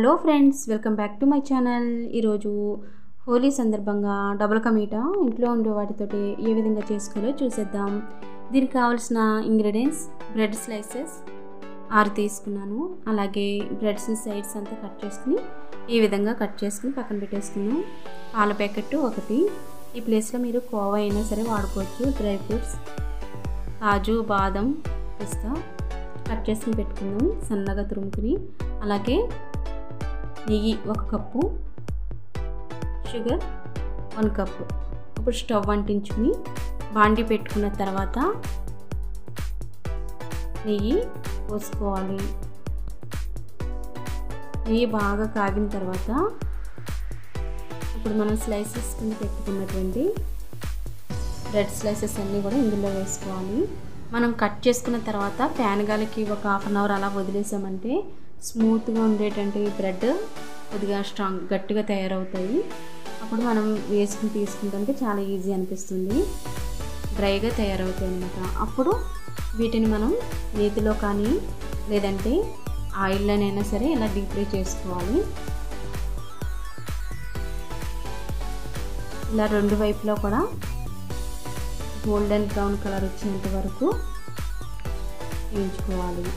hello friends welcome back to my channel ఈరోజు హోలీ సందర్భంగా double కమీటా ఇంట్లో ఉండే వాటితోటి ఏ విధంగా చేసుకోవాలో చూసేద్దాం దీనికి కావాల్సిన ఇంగ్రీడియంట్స్ బ్రెడ్ స్లైసెస్ ఆరు తీసుకున్నాను అలాగే బ్రెడ్స్ సైడ్స్ అంతా కట్ చేసుకుని ఈ విధంగా కట్ చేసుకుని పక్కన పెట్టేసుకున్నాను పాల ప్యాకెట్ ఒకటి ఈ ప్లేస్లో మీరు కోవా అయినా సరే వాడుకోవచ్చు డ్రై ఫ్రూట్స్ కాజు బాదం పిస్తా కట్ చేసుకుని పెట్టుకుందాం సన్నగా తురుముకుని అలాగే నెయ్యి ఒక కప్పు షుగర్ వన్ కప్పు ఇప్పుడు స్టవ్ అంటించుకుని బాండి పెట్టుకున్న తర్వాత నెయ్యి పోసుకోవాలి నెయ్యి బాగా కాగిన తర్వాత ఇప్పుడు మనం స్లైసెస్ కింద పెట్టుకున్నటువంటి బ్రెడ్ స్లైసెస్ అన్నీ కూడా ఇందులో వేసుకోవాలి మనం కట్ చేసుకున్న తర్వాత ప్యాన్ గాలికి ఒక హాఫ్ అన్ అవర్ అలా వదిలేసామంటే స్మూత్గా ఉండేటువంటి బ్రెడ్ కొద్దిగా స్ట్రాంగ్ గట్టిగా తయారవుతాయి అప్పుడు మనం వేసుకుని తీసుకుంటే చాలా ఈజీ అనిపిస్తుంది డ్రైగా తయారవుతాయి అన్నమాట అప్పుడు వీటిని మనం నేతిలో కానీ లేదంటే ఆయిల్లోనైనా సరే ఇలా డీప్ ఫ్రై చేసుకోవాలి ఇలా రెండు వైపులో కూడా గోల్డెన్ బ్రౌన్ కలర్ వచ్చేంత వరకు వేయించుకోవాలి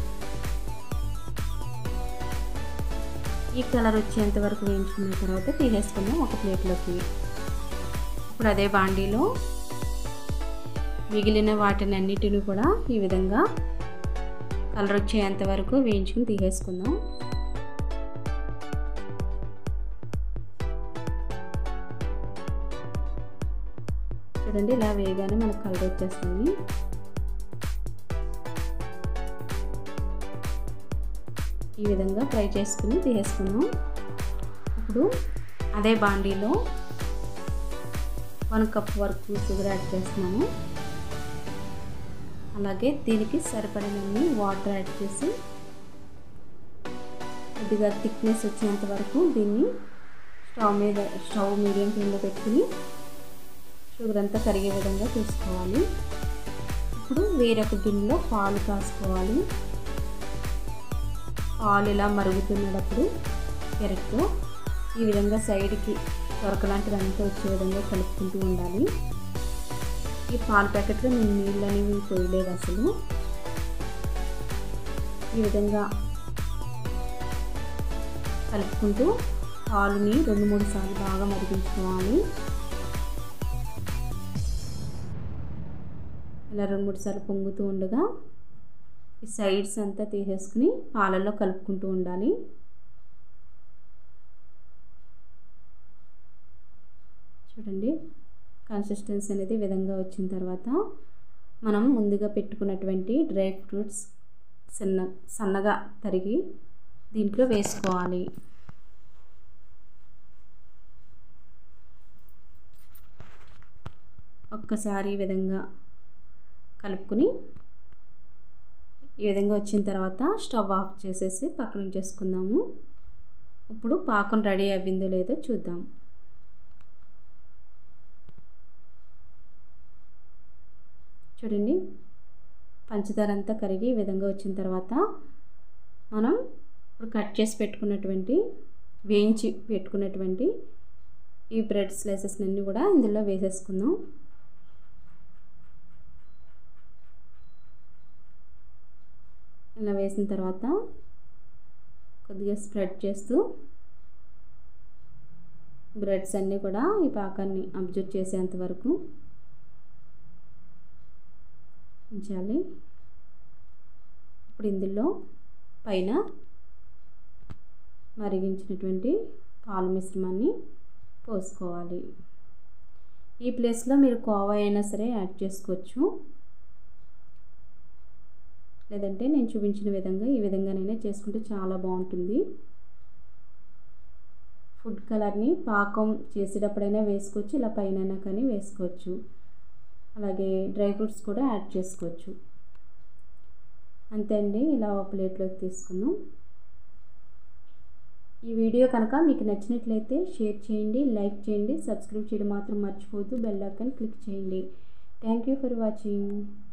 ఈ కలర్ వచ్చేంత వరకు వేయించుకున్న తర్వాత తీసేసుకుందాం ఒక ప్లేట్లోకి ఇప్పుడు అదే బాండీలో మిగిలిన వాటిని అన్నిటిని కూడా ఈ విధంగా కలర్ వచ్చేంత వరకు వేయించుకుని తీసేసుకుందాం చూడండి ఇలా వేయగానే మనకు కలర్ వచ్చేస్తుంది ఈ విధంగా ఫ్రై చేసుకుని తీసేసుకున్నాం ఇప్పుడు అదే బాండీలో వన్ కప్ వరకు షుగర్ యాడ్ చేస్తున్నాము అలాగే దీనికి సరిపడినన్ని వాటర్ యాడ్ చేసి కొద్దిగా థిక్నెస్ వచ్చేంత వరకు దీన్ని స్టవ్ మీద స్టవ్ మీడియం ఫ్లేమ్లో పెట్టుకుని షుగర్ అంతా కరిగే విధంగా చూసుకోవాలి ఇప్పుడు వేరొక గిన్నెలో పాలు కాసుకోవాలి పాలు ఇలా మరుగుతున్నప్పుడు పెరగ్తో ఈ విధంగా సైడ్కి దొరకలాంటిది అంతా వచ్చే విధంగా కలుపుకుంటూ ఉండాలి ఈ పాల ప్యాకెట్లో నేను నీళ్ళు అనేవి పోయలేదు అసలు ఈ విధంగా కలుపుకుంటూ పాలుని రెండు మూడు సార్లు బాగా మరిగించుకోవాలి ఇలా రెండు మూడు సార్లు పొంగుతూ ఉండగా ఈ సైడ్స్ అంతా తీసేసుకుని పాలల్లో కలుపుకుంటూ ఉండాలి చూడండి కన్సిస్టెన్సీ అనేది విధంగా వచ్చిన తర్వాత మనం ముందుగా పెట్టుకున్నటువంటి డ్రై ఫ్రూట్స్ సన్న సన్నగా తరిగి దీంట్లో వేసుకోవాలి ఒక్కసారి ఈ విధంగా కలుపుకుని ఈ విధంగా వచ్చిన తర్వాత స్టవ్ ఆఫ్ చేసేసి పక్కన చేసుకుందాము ఇప్పుడు పాకం రెడీ అవ్విందో లేదో చూద్దాం చూడండి పంచదార అంతా కరిగి ఈ విధంగా వచ్చిన తర్వాత మనం ఇప్పుడు కట్ చేసి పెట్టుకున్నటువంటి వేయించి పెట్టుకున్నటువంటి ఈ బ్రెడ్ స్లైసెస్ అన్నీ కూడా ఇందులో వేసేసుకుందాం ఇలా వేసిన తర్వాత కొద్దిగా స్ప్రెడ్ చేస్తూ బ్రెడ్స్ అన్నీ కూడా ఈ పాకాన్ని అబ్జర్వ్ చేసేంత వరకు ఉంచాలి ఇప్పుడు ఇందులో పైన మరిగించినటువంటి పాలు మిశ్రమాన్ని పోసుకోవాలి ఈ ప్లేస్లో మీరు కోవా అయినా సరే యాడ్ చేసుకోవచ్చు లేదంటే నేను చూపించిన విధంగా ఈ విధంగానైనా చేసుకుంటే చాలా బాగుంటుంది ఫుడ్ కలర్ని పాకం చేసేటప్పుడైనా వేసుకోవచ్చు ఇలా పైన కానీ వేసుకోవచ్చు అలాగే డ్రై ఫ్రూట్స్ కూడా యాడ్ చేసుకోవచ్చు అంతే అండి ఇలా ఒక ప్లేట్లోకి తీసుకుందాం ఈ వీడియో కనుక మీకు నచ్చినట్లయితే షేర్ చేయండి లైక్ చేయండి సబ్స్క్రైబ్ చేయడం మాత్రం మర్చిపోవద్దు బెల్ ఐకాన్ క్లిక్ చేయండి థ్యాంక్ యూ ఫర్ వాచింగ్